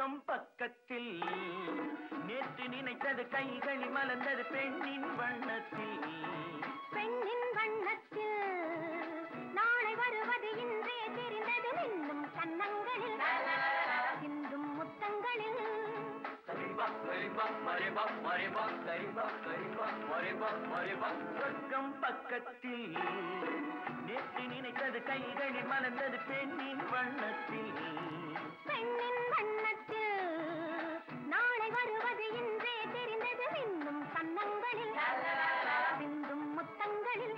சொர்க்கம் பக்கத்தில் நேற்று நினைத்தது கைகளில் மலர்ந்தது பெண்ணின் வண்ணத்தில் பெண்ணின் வண்ணத்தில் நாளை வருவது இன்றே தெரிந்தது இன்னும் கன்னங்களில் சிந்தும் முத்தங்களில் சொர்க்கம் பக்கத்தில் நேற்று நினைத்தது கைகளில் மலர்ந்தது பெண்ணின் வண்ணத்தில் பெண்ணின் வண்ணத்தில் நாளை வருவது இன்றே தெரிந்தது இன்னும் கன்னங்களில் சிந்தும் முத்தங்களில்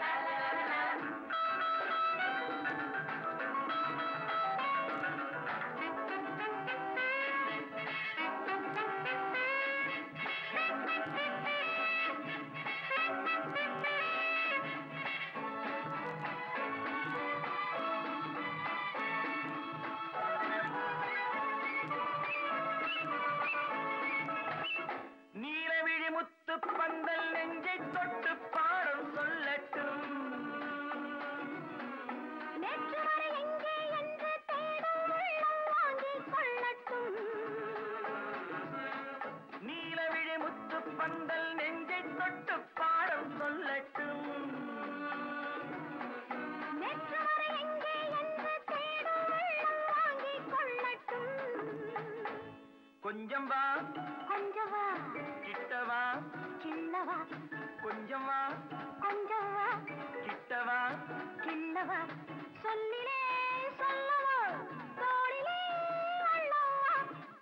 நீலவிழி முத்து பந்தல் நெஞ்சை தொட்டு பாடம் சொல்லட்டும் நேற்று வரை எங்கே என்று தேடும் உள்ளம் வாங்கிக் கொள்ளட்டும் நீலவிழி முத்து பந்தல் நெஞ்சை தொட்டு பாடம் சொல்லட்டும் நேற்று வரை எங்கே என்று தேடும் உள்ளம் வாங்கிக் கொள்ளட்டும் கொஞ்சம் வா கொஞ்சம் வா கிட்டவா கிள்ளவா கொஞ்சம் வா கொஞ்சம் வா கிட்டவா கிள்ளவா சொல்லிலே சொல்லவா தோளிலே அள்ளவா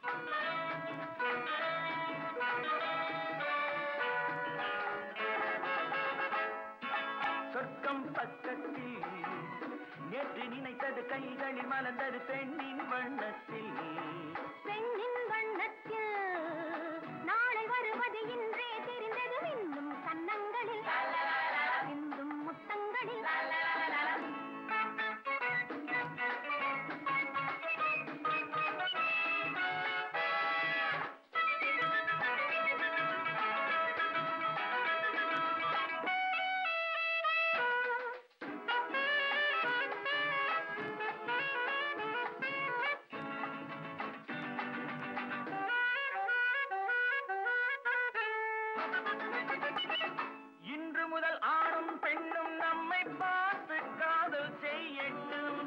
சொர்க்கம் பக்கத்தில் நேற்று நினைத்தது கைகளில் மலர்ந்தது பெண்ணின் வண்ணத்தில் பெண்ணின் வண்ணத்தில் நாளை வருவது இன்றே தெரிந்தது இன்னும் கன்னங்களில் சிந்தும் முத்தங்களில் இன்று முதல் ஆணும் பெண்ணும் நம்மை பார்த்து காதல் செய்யட்டும்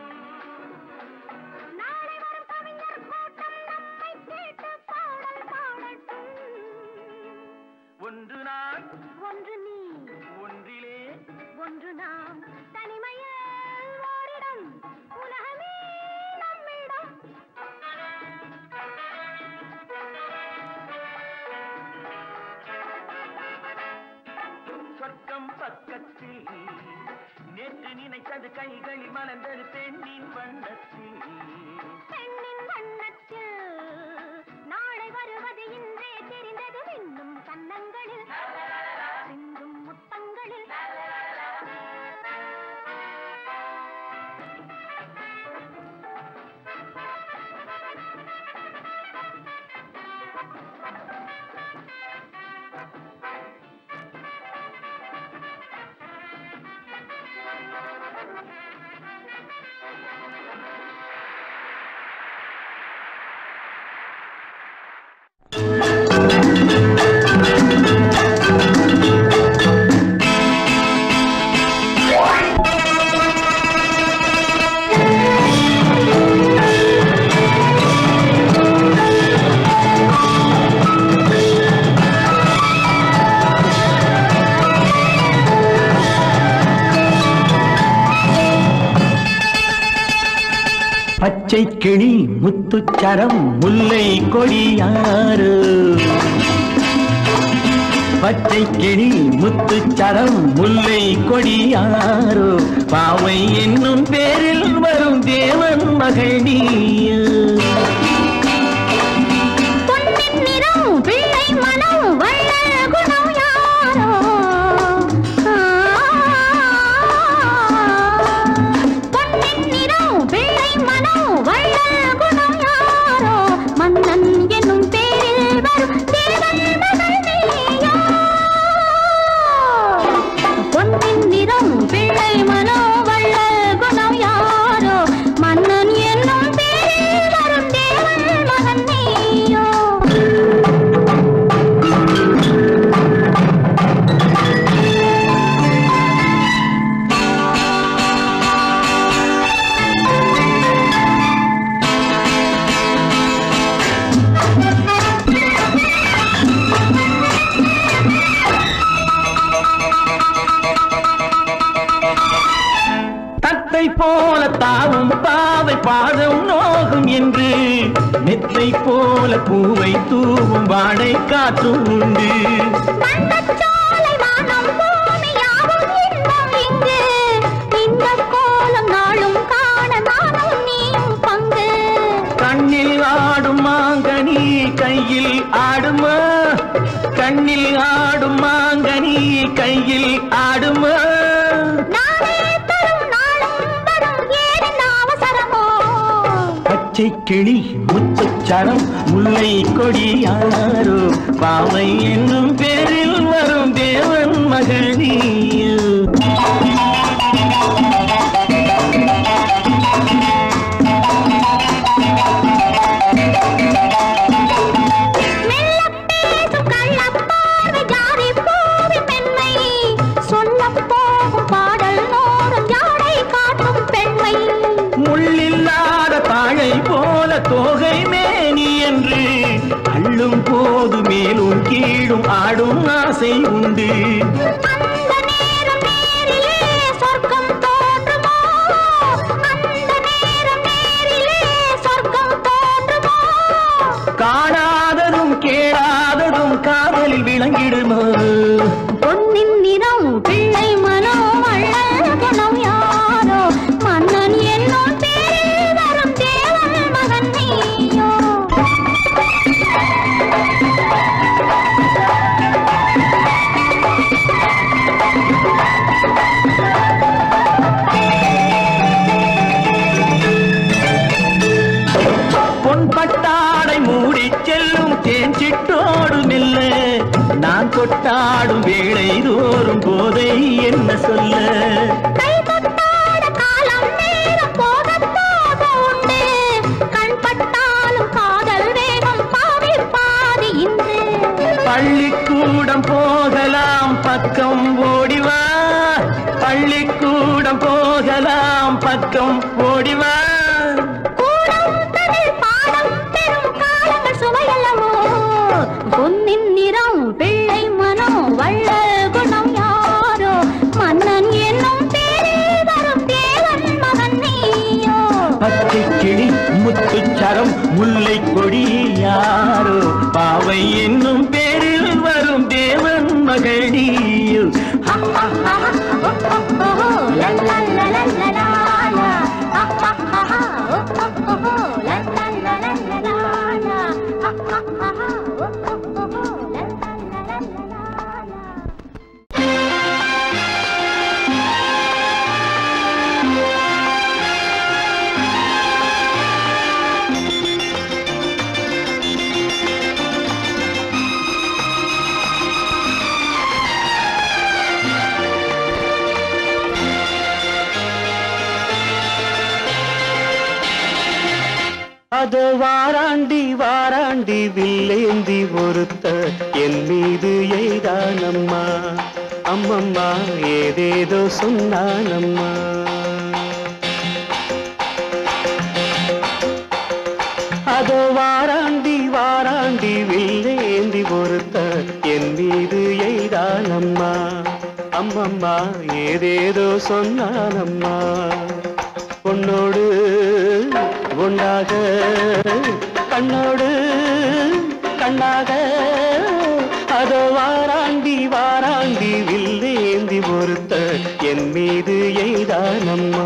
நாளை வரும் கவிஞர் கூட்டம் நம்மை கேட்டு பாடல் பாடட்டும் ஒன்று நான் ஒன்று நீ ஒன்றிலே ஒன்று நாம் தனிமையில் ஓரிடம் உலகமே நம்மிடம் சொர்க்கம் பக்கத்தில் நேற்று நினைத்தது கைகளில் மலர்ந்தது பெண்ணின் வண்ணத்தில் பெண்ணின் வண்ணத்தில் நாளை வருவது இன்றே தெரிந்தது இன்னும் கன்னங்களில் சிந்தும் முத்தங்களில் பச்சை கிளி முத்துச்சரம் முல்லை கொடியாறு பச்சை கிளி முத்துச்சரம் முல்லை கொடியாரோ பாவை என்னும் பேரில் வரும் தேவன் மகள் நீயோ பொன்னின் நிறம் பிள்ளை மனம் வள்ளல் குணம் யாரோ பொன்னின் நிறம் பிள்ளை மனம் வள்ளல் குணம் யாரோ மன்னன் என்னும் பேரில் வரும் தேவன் மகள் நீயோ பொன்னின் நிறம் பிள்ளை மனோ வள்ளல் குணம் யாரோ மன்னன் என்னும் பேரில் பச்சை போல தாவும் பாவை பாதம் நோகும் என்று மெத்தை போல பூவை தூவும் வாடை காற்றும் உண்டு வண்ணச்சோலை வானம் பூமி யாவும் இன்பம் இங்கு. இன்பக் கோலம் நாளும் காண நானும் நீயும் பங்கு. கண்ணில் ஆடும் மாங்கனி கையில் ஆடுமா கண்ணில் ஆடும் மாங்கனி கையில் ஆடுமா நானே தரும் நாளும் வரும் ஏதென்ன அவசரமோ? பச்சை கிளி முத்துச்சரம் முல்லை கொடி யாரோ பாவை என்னும் பேரில் வரும் தேவன் மகள் நீயோ மெல்லப் பேசும் கள்ளப்பார்வை ஜாதி பூவின் மென்மை. சொல்லப் போகும் பாடல் நூறும் ஜாடை காட்டும் பெண்மை முள்ளில்லாத தாழை போல தோகை மேனி என்று அள்ளும் போது மேலும் கீழும் ஆடும் ஆசை உண்டு அந்த நேரம் நேரிலே சொர்க்கம் தோன்றுமோ அந்த நேரம் நேரிலே சொர்க்கம் தோன்றுமோ காணாததும் கேளாததும் காதலில் விளங்கிடுமோ பொன்னின் நிறம் பிள்ளை மனம் அள்ளல் குணம் யாரோ மன்னன் என்னும் பேரில் வரும் தேவன் மகன் நீயோ பொன் பட்டாடை மூடி செல்லும் தேன் சிட்டோடு மெல்ல நான் கொட்டாடும் வேளை தோறும் போதை என்ன சொல்ல கை தொட்டாட காலம் நேரம் போக போக உண்டு கண் பட்டாலும் காதல் வேகம் பாவி பாதி இன்று பள்ளிக்கூடம் போகலாம் பக்கம் ஓடிவா பள்ளிக்கூடம் போகலாம் பக்கம் ஓடிவா கூடம் தனில் பாடம் பெறும் காலங்கள் சுவையல்லவோ பொன்னின் நிறம் பிள்ளை மனம் வள்ளல் குணம் யாரோ மன்னன் என்னும் பேரில் வரும் தேவன் மகன் நீயோ பச்சை கிளி முத்துச்சரம் முல்லை கொடி யாரோ பாவை என்னும் பேரில் வரும் தேவன் மகள் நீயோ Ha ha ha ha, oh oh oh, la la la la la la la. Ha ha ha ha, oh oh oh, la la la la la la la. Ha ha ha ha, oh oh oh, la la la la la la. அதோ வாராண்டி வாராண்டி வில்லேந்தி ஒருத்த என் மீது எய்தானம்மா அம்மம்மா ஏதேதோ சொன்னானம்மா அதோ வாராண்டி வாராண்டி வில்லேந்தி ஒருத்த என் மீது எய்தானம்மா அம்மம்மா ஏதேதோ சொன்னானம்மா பொன்னோடு ஒன்றாக கண்ணோடு கண்ணாக அதோ வாராண்டி வாராண்டி வில்லேந்தி ஒருத்த என் மீது எய்தானம்மா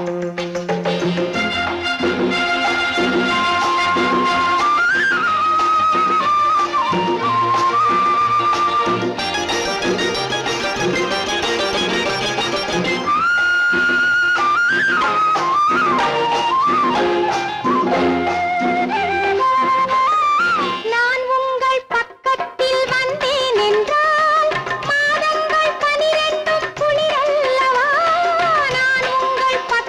நான் உங்கள் பக்கத்தில் வந்தேன் என்றால் மாதங்கள் பனிரெண்டும் குளிரல்லவா நான் உங்கள்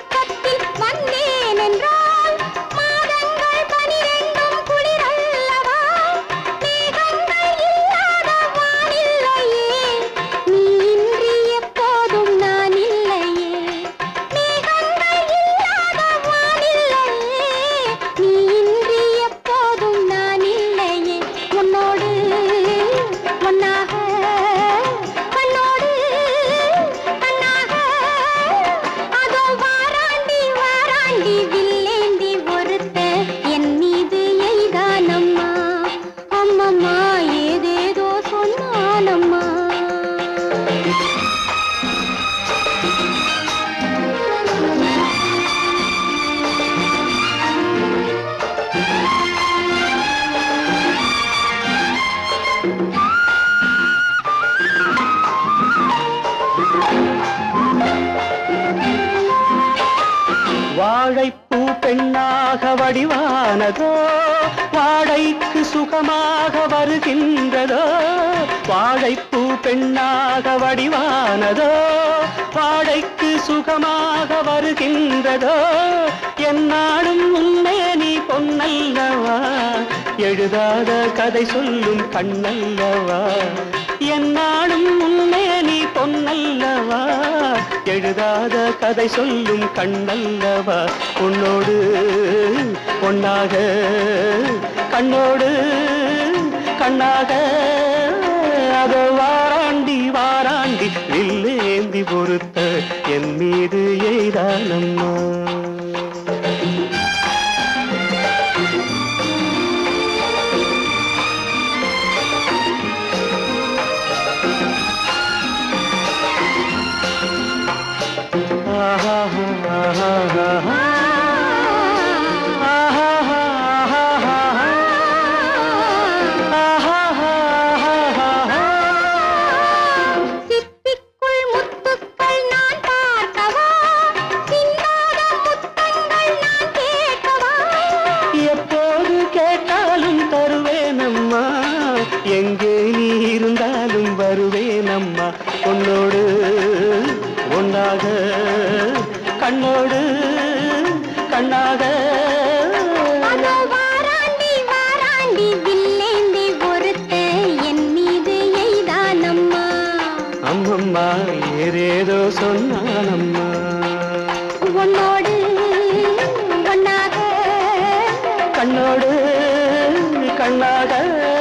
வாழைப்பூ பெண்ணாக வடிவானதோ வாழைக்கு சுகமாக வருகின்றதோ வாழைப்பூ பெண்ணாக வடிவானதோ வாழைக்கு சுகமாக வருகின்றதோ என்னாலும் உன்னே நீ பொன்னல்லவா எழுதாத கதை சொல்லும் கண்ணல்லவா என்னாலும் உன்னே நீ பொன்னல்லவா எழுதாத கதை சொல்லும் கண்ணல்லவா உன்னோடு பொன்னாக கண்ணோடு கண்ணாக அதோ வாராண்டி வாராண்டி வில்லேந்தி பொறுத்த என் மீது எய்தானம்மா சிப்பிக்குள் முத்துக்கள் நான் பார்க்கவா சிந்தாத முத்தங்கள் நான் கேட்கவா எப்போது கேட்டாலும் தருவேனம்மா எங்கே நீ இருந்தாலும் வருவேனம்மா உன்னோடு ஒன்றாக கண்ணோடு கண்ணாக அதோ வாராண்டி வாராண்டி வில்லேந்தி ஒருத்த என் மீது எய்தானம்மா அம்மம்மா ஏதேதோ சொன்னானம்மா உன்னோடு ஒன்னாக கண்ணோடு கண்ணாக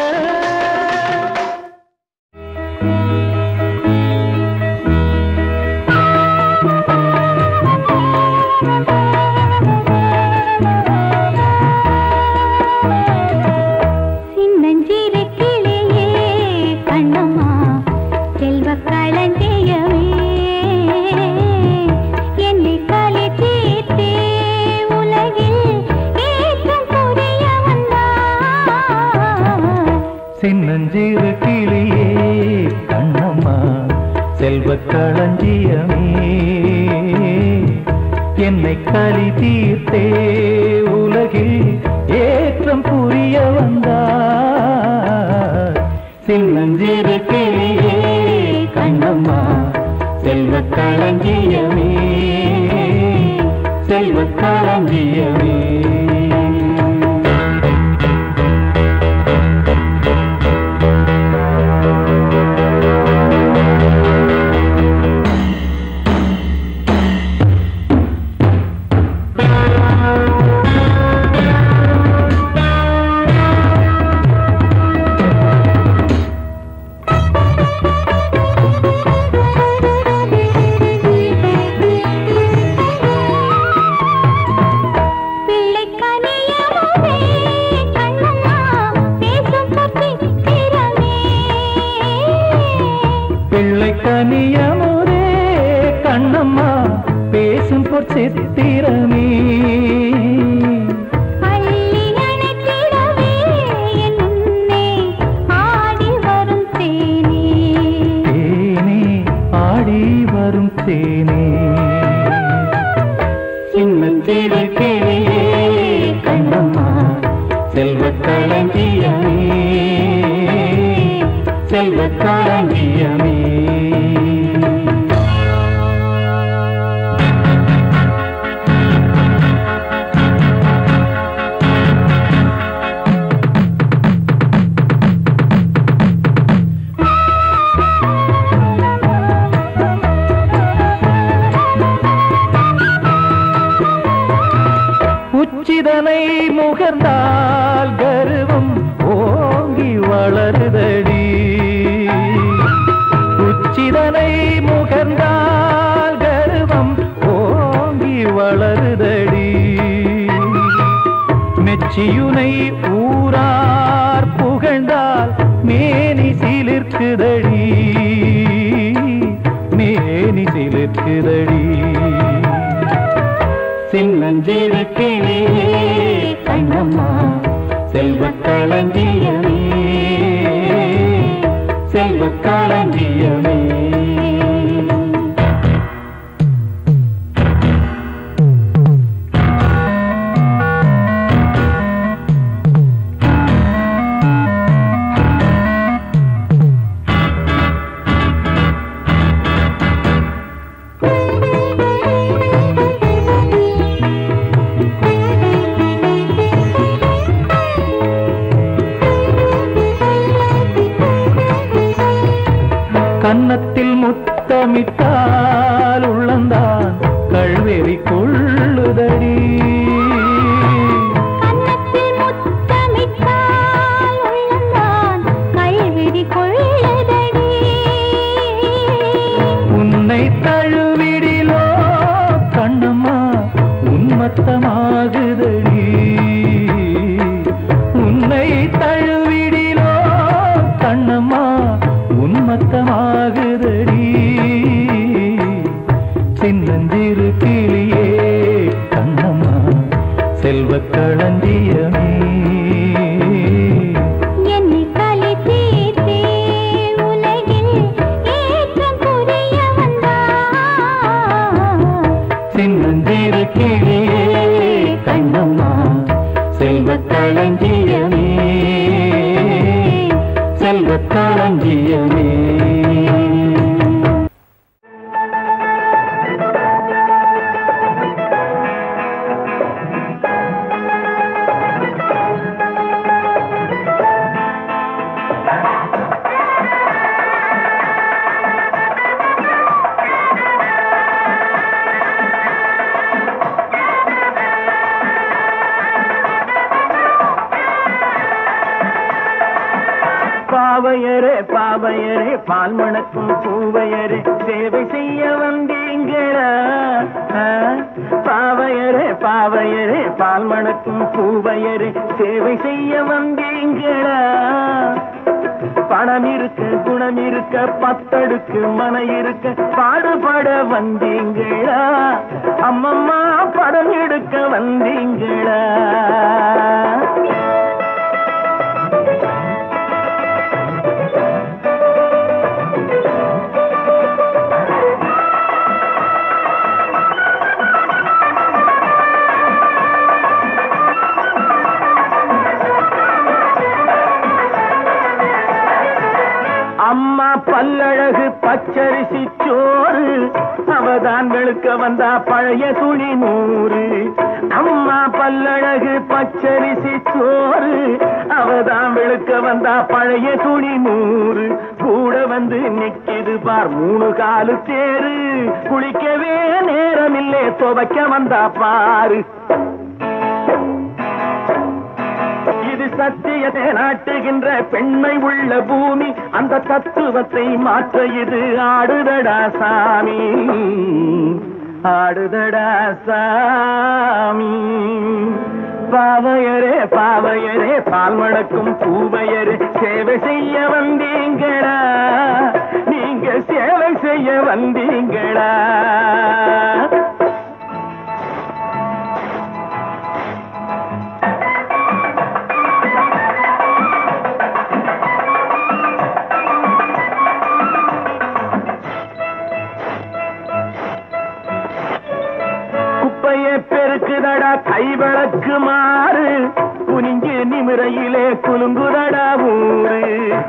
சின்னஞ்சிறு கிளியே கண்ணம்மா செல்வ களஞ்சியமே என்னை களி தீர்த்தே உலகில் ஏற்றம் புரிய வந்தார் சின்னஞ்சிறு கிளியே கண்ணம்மா செல்வ களஞ்சியமே என்னை களி தீர்த்தே உலகில் ஏற்றம் புரிய வந்தார் சின்னஞ்சிறு கிளியே கண்ணம்மா செல்வ களஞ்சியமே செல்வ களஞ்சியமே பிள்ளை கனியமுதே கண்ணம்மா பேசும் பத்திரமே பிள்ளை கனியமுரே கண்ணம்மா பேசும் பொற்சித்திரமே அள்ளி அணைத்திடவே என் முன்னே ஆடி வரும் தேனே தேனே ஆடி வரும் தேனே சின்னஞ்சிறு கிளியே கண்ணம்மா செல்வ களஞ்சியமே செல்வ களஞ்சியமே உச்சிதனை முகர்ந்தால் கருவம் ஓங்கி வளருதடி உச்சிதனை முகர்ந்தால் கருவம் ஓங்கி வளருதடி மெச்சியுனை ஊரார் புகழ்ந்தால் மேனி சிலிர்க்குதடி மேனி சிலிர்க்குதடி சின்னஞ்சிறு கிளியே கண்ணம்மா செல்வ களஞ்சியமே செல்வ களஞ்சியமே வெறி கொள்ளுதடி கன்னத்தில் முத்தமிட்டால் உள்ளந்தான் கைவிடி கொள்ளுதடி உன்னை தழுவிடிலோ கண்ணம்மா உன்மத்தமாகுதடி உன்னை தழுவிடிலோ கண்ணம்மா உன்மத்தமாகுதடி சின்னஞ்சிறு கிளியே கண்ணம்மா செல்வக் களஞ்சியமே என்னை கலை தீர்த்தே உலகில் ஏற்றம் புரிய வந்தார் சின்னஞ்சிறு கிளியே கண்ணம்மா செல்வக் களஞ்சியமே செல்வக் களஞ்சியமே பாவையரே பாவையரே பால் மணக்கும் பூவையரே சேவை செய்ய வந்தீங்களா ஆ? பாவையரே பாவையரே பால் மணக்கும் பூவையரே சேவை செய்ய வந்தீங்களா பணம் இருக்க குணம் இருக்க பத்தடுக்கு மன இருக்க பாடுபட வந்தீங்களா அம்மம்மா படம் எடுக்க வந்தீங்களா அம்மா பல்லழகு பச்சரிசி சோறு அவதான் வெளுக்க வந்தா பழைய துணி நூறு அம்மா பல்லழகு பச்சரிசி சோறு அவதான் வெளுக்க வந்தா பழைய துணி நூறு கூட வந்து நிக்கிது பார் மூணு காலு தேரு குளிக்கவே நேரமில்லே துவைக்க வந்தா பாரு இது சத்தியத்தை நாட்டுகின்ற பெண்மை உள்ள பூமி அந்த தத்துவத்தை மாற்ற இது ஆடுதடா சாமி ஆடுதடா சாமி பாவையரே பாவையரே பால் மணக்கும் பூவையரே சேவை செய்ய வந்தீங்களா நீங்க சேவை செய்ய வந்தீங்களா குப்பையை பெருக்குதடா கைவிளக்கு மாறு குனிஞ்சு நிமிரையிலே குலுங்குதடா ஊரு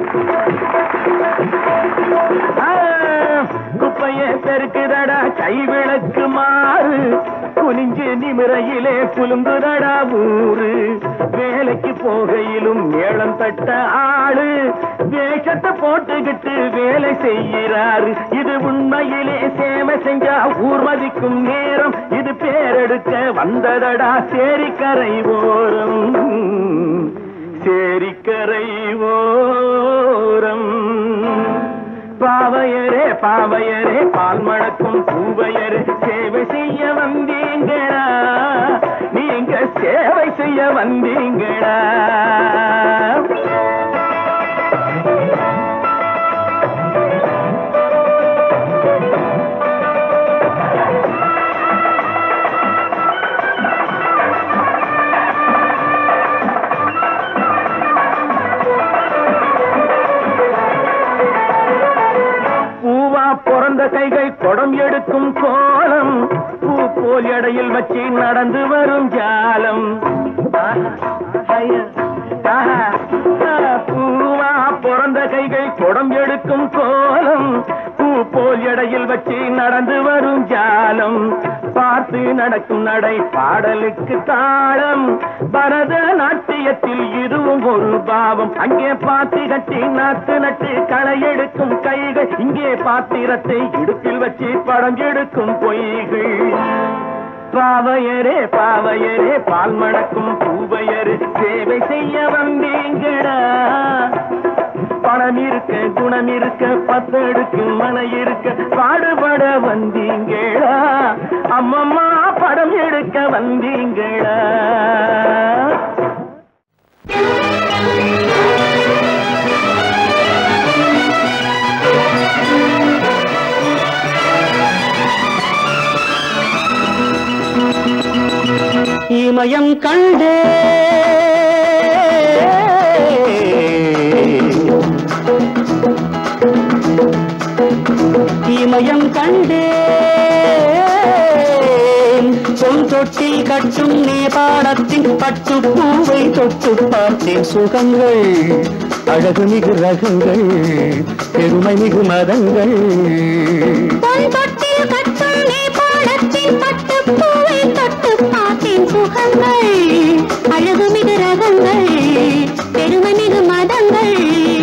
ஆ, குப்பையை பெருக்குதடா கைவிளக்கு மாறு குனிஞ்சு நிமிரையிலே குலுங்குதடா ஊரு வேலைக்கு போகையிலும் மேளம் தட்ட ஆளு வேஷத்தை போட்டுக்கிட்டு வேலை செய்கிறாரு இது உண்மையிலே சேவை செஞ்சா ஊர் மதிக்கும் நேரம் இது பேரெடுக்க வந்ததடா சேரிக்கரை ஓரம் சேரிக்கரை ஓரம் பாவையரே பாவையரே பால் மணக்கும் பூவையரே சேவை செய்ய வந்தீங்களா நீங்க சேவை செய்ய வந்தீங்களா பூவா பிறந்த கைகள் குடம் எடுக்கும் கோலம் பூ போல் எடையில் வச்சு நடந்து வரும் ஜாலம் ஆஹா, ஐயா, ஆஹா, ஆ, பூவா பிறந்த கைகள் குடம் எடுக்கும் கோலம் பூ போல் எடையில் வச்சு நடந்து வரும் ஜாலம் பார்த்து நடக்கும் நடை பாடலுக்கு தாளம் பரத நாட்டியத்தில் இதுவும் ஒரு பாவம் அங்கே பாத்தி கட்டி நாத்து நட்டு களை எடுக்கும் கைகள் இங்கே பாத்திரத்தை இடுப்பில் வச்சு படம் எடுக்கும் பொய்கள் பாவையரே பாவையரே பால் மணக்கும் பூவையரு சேவை செய்ய வந்தீங்கடா பணம் இருக்க குணம் இருக்க பத்தடுக்கு மன இருக்க பாடுபட வந்தீங்களா அம்மம்மா படம் எடுக்க வந்தீங்களா இமயம் கண்டே இமயம் கண்டே பொன் தொட்டில் கட்டும் நேபாளத்தின் பட்டு பூவை தொட்டு பார்த்தேன் சுகங்கள் அழகு மிகு ரகங்கள் பெருமை மிகு மதங்கள் பொன் தொட்டில் கட்டும் நேபாளத்தின் பட்டுப் பூவை தொட்டு பார்த்தேன் சுகங்கள். அழகு மிகு ரகங்கள் பெருமை மிகு மதங்கள்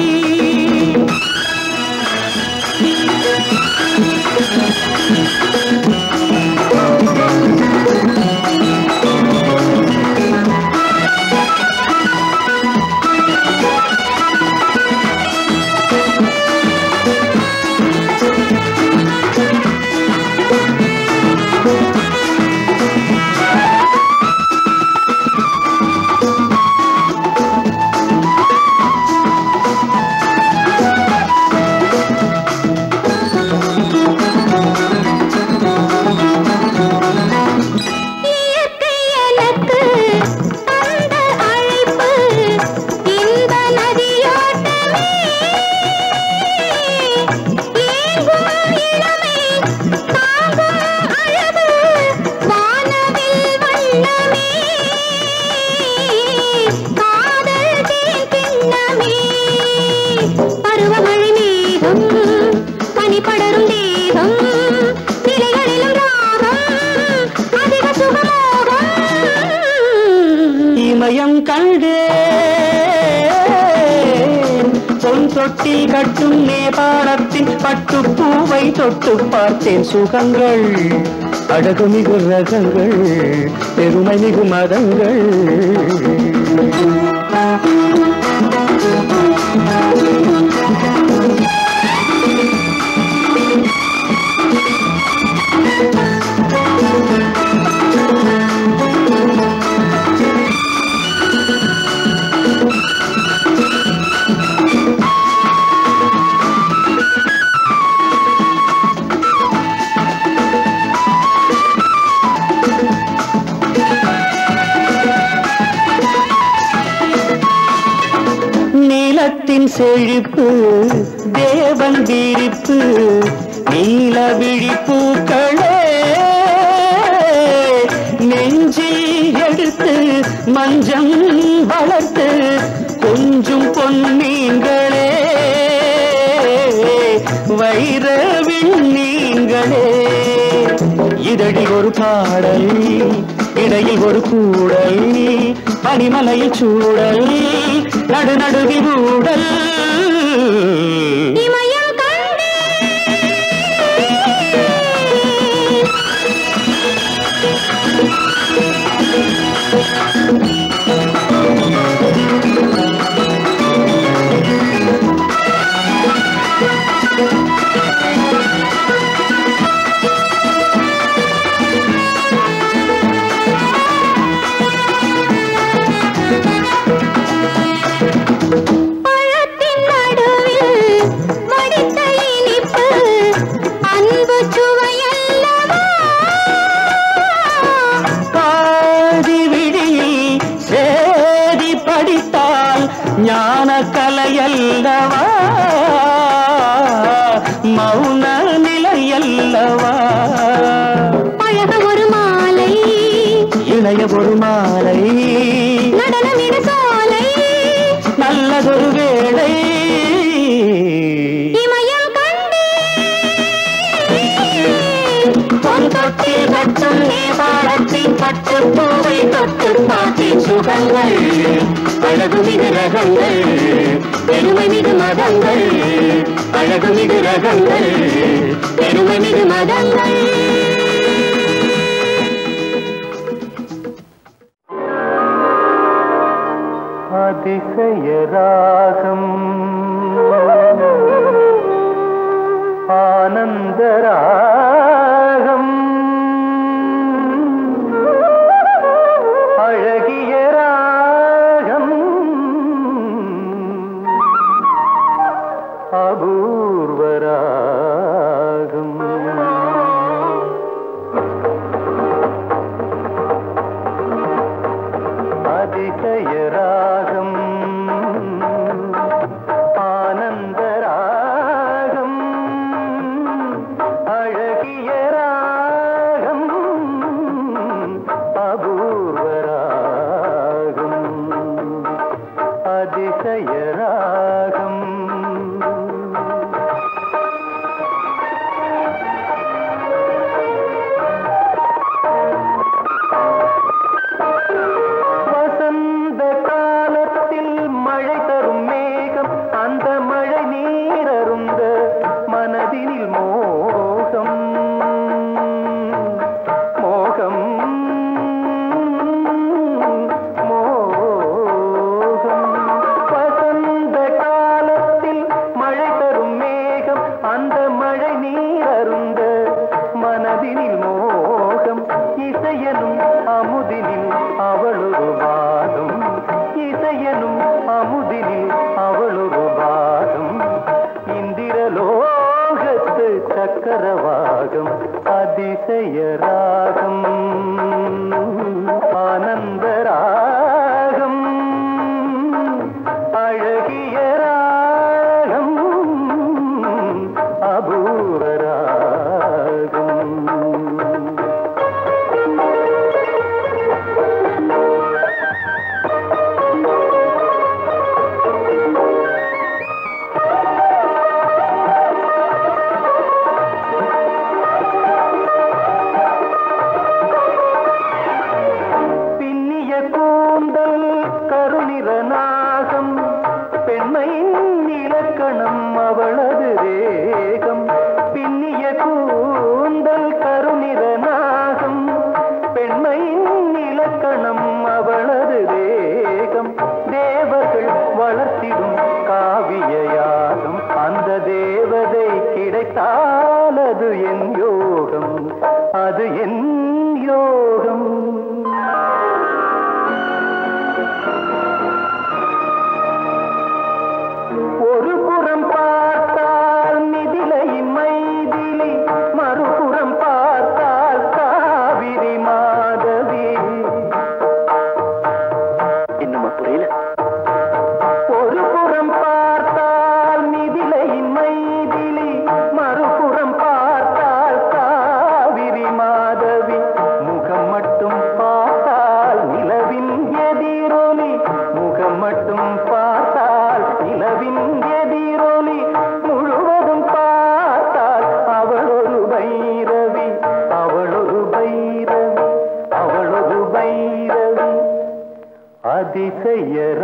இயற்கை எனக்கு தந்த அழைப்பு இந்த நதியோட்டமே ஏங்கும் இளமை தாங்கும் அழகு வானவில் வண்ணமே காதல் தேன் கிண்ணமே பருவமழை மேகம் பனி படரும் தேகம் நிலைகளிலும் ராகம் அதிக சுகமோகம் இமயம் கண்டே பொன் தொட்டில் கட்டும் நேபாளத்தின் பட்டு பூவை தொட்டு பார்த்தேன் சுகங்கள் அழகு மிகு ரகங்கள் பெருமை மிகு மதங்கள் நீலத்தின் செழிப்பு தேவன் விரிப்பு நீல விழிப்பூக்களே நெஞ்சில் எடுத்து மஞ்சம் வளர்த்து கொஞ்சம் பொன்னீங்களே வைர விண்ணீங்களே இதழி ஒரு பாடல் இடையில் ஒரு கூடல் பனிமலையில் சூடல் நடு நடுவில் ஊடல் இமயம் கண்டே பழத்தின் நடுவில் வடித்த இனிப்பு அன்பு சுவையல்லவா பாதி விழியில் சேதி படித்தால் ஞான கலையல்லவா மௌன நிலையல்லவா பழக ஒரு மாலை இளைய ஒரு மாலை நடனமிட சோலை நல்லதொரு வேளை இமயம் கண்டே பொன் தொட்டில் கட்டும் நேபாளத்தின் பட்டு பூவை தொட்டு பார்த்தேன் சுகங்கள் அழகு மிகு ரகங்கள் பெருமை மிகு மதங்கள் அழகு மிகு ரகங்கள் பெருமை மிகு மதங்கள் இசையனும் அமுதினில் அவளொரு வாதம் இசையனும் அமுதினில் அவளொரு வாதம் இந்திரலோகத்து சக்கரவாகம் அதிசய ராகம் ஆனந்த ராகம் அழகிய ராகம் அபூர்வ ராகம் பின்னிய கூந்தல் கருநிற நாகம் பெண்மையின் இலக்கணம் அவளது தேகம் பின்னிய கூந்தல் கருநிற நாகம் பெண்மையின் இலக்கணம் அவளது தேகம் தேவர்கள் வளர்த்திடும் காவிய யாகம் அந்த தேவதை கிடைத்தால் அது என் யோகம் அது என் யோகம் ஒரு புறம் பார்த்தால் மிதிலையின் மைதிலி மறுபுறம் பார்த்தால் காவிரி மாதவி இன்னுமா புரியல ஒரு புறம் பார்த்தால் மிதிலையின் மைதிலி மறுபுறம் பார்த்தால் காவிரி மாதவி முகம் மட்டும் பார்த்தால் நிலவின் எதிரொலி முகம் மட்டும் பார்த்தால் நிலவின் எதிரொலி முழுவதும் பார்த்தால் அவளொரு பைரவி அவளொரு பைரவி அவளொரு பைரவி அதிசய